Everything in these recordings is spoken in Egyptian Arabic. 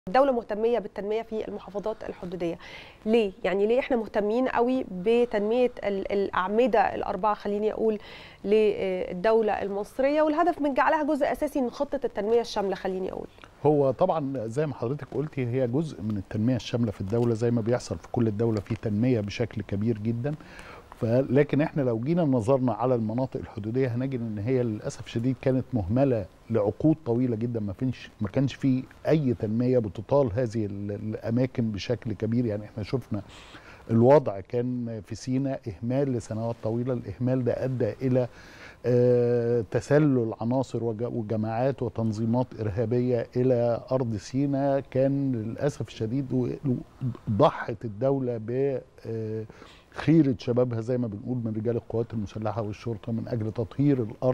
الدولة مهتمية بالتنمية في المحافظات الحدودية ليه؟ يعني ليه احنا مهتمين قوي بتنمية ال- الأعمدة الأربعة خليني أقول للدولة المصرية والهدف من جعلها جزء أساسي من خطة التنمية الشاملة خليني أقول هو طبعا زي ما حضرتك قلتي هي جزء من التنميه الشامله في الدوله زي ما بيحصل في كل الدوله في تنميه بشكل كبير جدا لكن احنا لو جينا نظرنا على المناطق الحدوديه هنجد ان هي للاسف شديد كانت مهمله لعقود طويله جدا ما فيش ما كانش في اي تنميه بتطال هذه ال- الاماكن بشكل كبير يعني احنا شفنا الوضع كان في سيناء اهمال لسنوات طويله الاهمال ده ادى الى آه، تسلل عناصر وج- وجماعات وتنظيمات ارهابيه الى ارض سيناء كان للاسف الشديد و- ضحت الدوله ب آه، خيره شبابها زي ما بنقول من رجال القوات المسلحه والشرطه من اجل تطهير الارض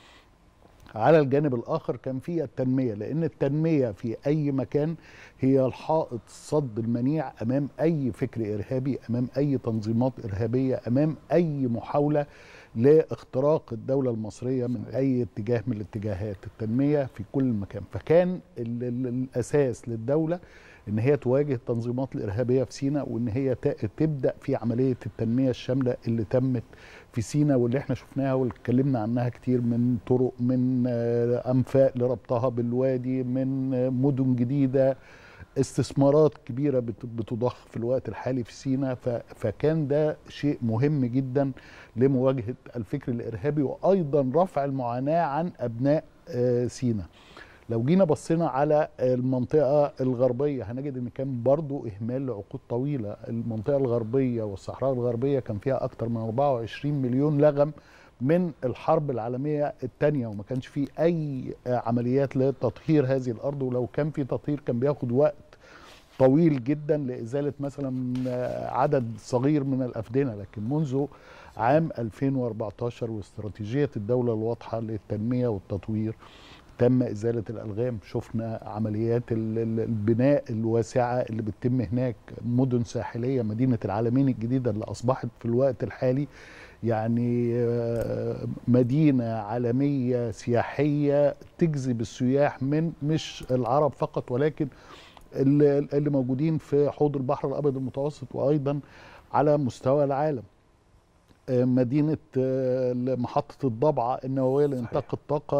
على الجانب الاخر كان في التنميه لان التنميه في اي مكان هي الحائط الصد المنيع امام اي فكر ارهابي امام اي تنظيمات ارهابيه امام اي محاوله لاختراق الدوله المصريه من اي اتجاه من الاتجاهات التنميه في كل مكان فكان ال ال الاساس للدوله ان هي تواجه التنظيمات الارهابيه في سيناء وان هي ت- تبدا في عمليه التنميه الشامله اللي تمت في سيناء واللي احنا شفناها واللي اتكلمنا عنها كتير من طرق من آه، انفاق لربطها بالوادي من آه، مدن جديده استثمارات كبيره بت- بتضخ في الوقت الحالي في سيناء ف- فكان ده شيء مهم جدا لمواجهه الفكر الارهابي وايضا رفع المعاناه عن ابناء آه، سيناء لو جينا بصينا على المنطقة الغربية هنجد ان كان برضو اهمال لعقود طويلة المنطقة الغربية والصحراء الغربية كان فيها اكتر من 24 مليون لغم من الحرب العالمية الثانية وما كانش فيه اي عمليات لتطهير هذه الارض ولو كان في تطهير كان بياخد وقت طويل جدا لازالة مثلا عدد صغير من الافدنة لكن منذ عام 2014 واستراتيجية الدولة الواضحة للتنمية والتطوير تم إزالة الألغام شفنا عمليات ال- ال- البناء الواسعة اللي بتتم هناك مدن ساحلية مدينة العالمين الجديدة اللي أصبحت في الوقت الحالي يعني آه، مدينة عالمية سياحية تجذب السياح من مش العرب فقط ولكن اللي اللي موجودين في حوض البحر الأبيض المتوسط وأيضا على مستوى العالم آه، مدينة آه، محطة الضبعة النووية لإنتاج الطاقة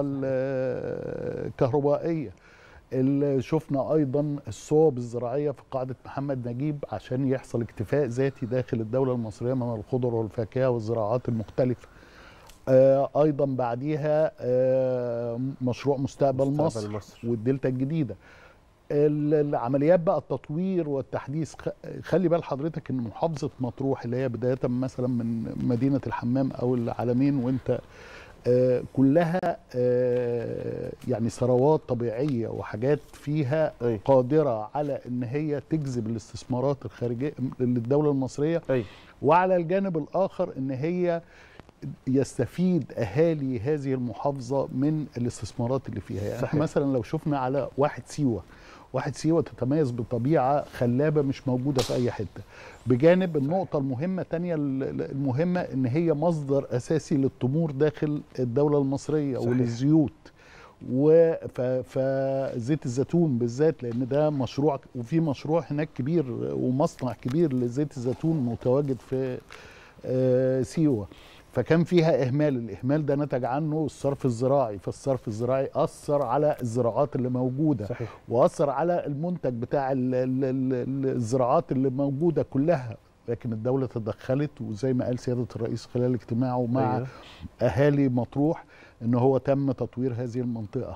الكهربائية اللي شفنا أيضا الصوب الزراعية في قاعدة محمد نجيب عشان يحصل اكتفاء ذاتي داخل الدولة المصرية من الخضر والفاكهة والزراعات المختلفة آه، أيضا بعديها آه، مشروع مستقبل, مستقبل مصر, مصر. والدلتا الجديدة ال- العمليات بقى التطوير والتحديث خ- خلي بال حضرتك ان محافظه مطروح اللي هي بدايه مثلا من مدينه الحمام او العلمين وانت آه، كلها آه، يعني ثروات طبيعيه وحاجات فيها أي. قادره على ان هي تجذب الاستثمارات الخارجيه للدوله المصريه اي وعلى الجانب الاخر ان هي يستفيد اهالي هذه المحافظه من الاستثمارات اللي فيها يعني صحيح. احنا مثلا لو شفنا على واحد سيوه واحد سيوه تتميز بطبيعه خلابه مش موجوده في اي حته بجانب النقطه المهمه تانية ال- المهمه ان هي مصدر اساسي للتمور داخل الدوله المصريه صحيح. وللزيوت و ف- فزيت الزيتون بالذات لان ده مشروع وفي مشروع هناك كبير ومصنع كبير لزيت الزيتون متواجد في آه، سيوه فكان فيها اهمال الاهمال ده نتج عنه الصرف الزراعي فالصرف الزراعي اثر على الزراعات اللي موجوده صحيح واثر على المنتج بتاع ال- ال- ال- الزراعات اللي موجوده كلها لكن الدوله تدخلت وزي ما قال سياده الرئيس خلال اجتماعه مع أيوه. اهالي مطروح ان هو تم تطوير هذه المنطقه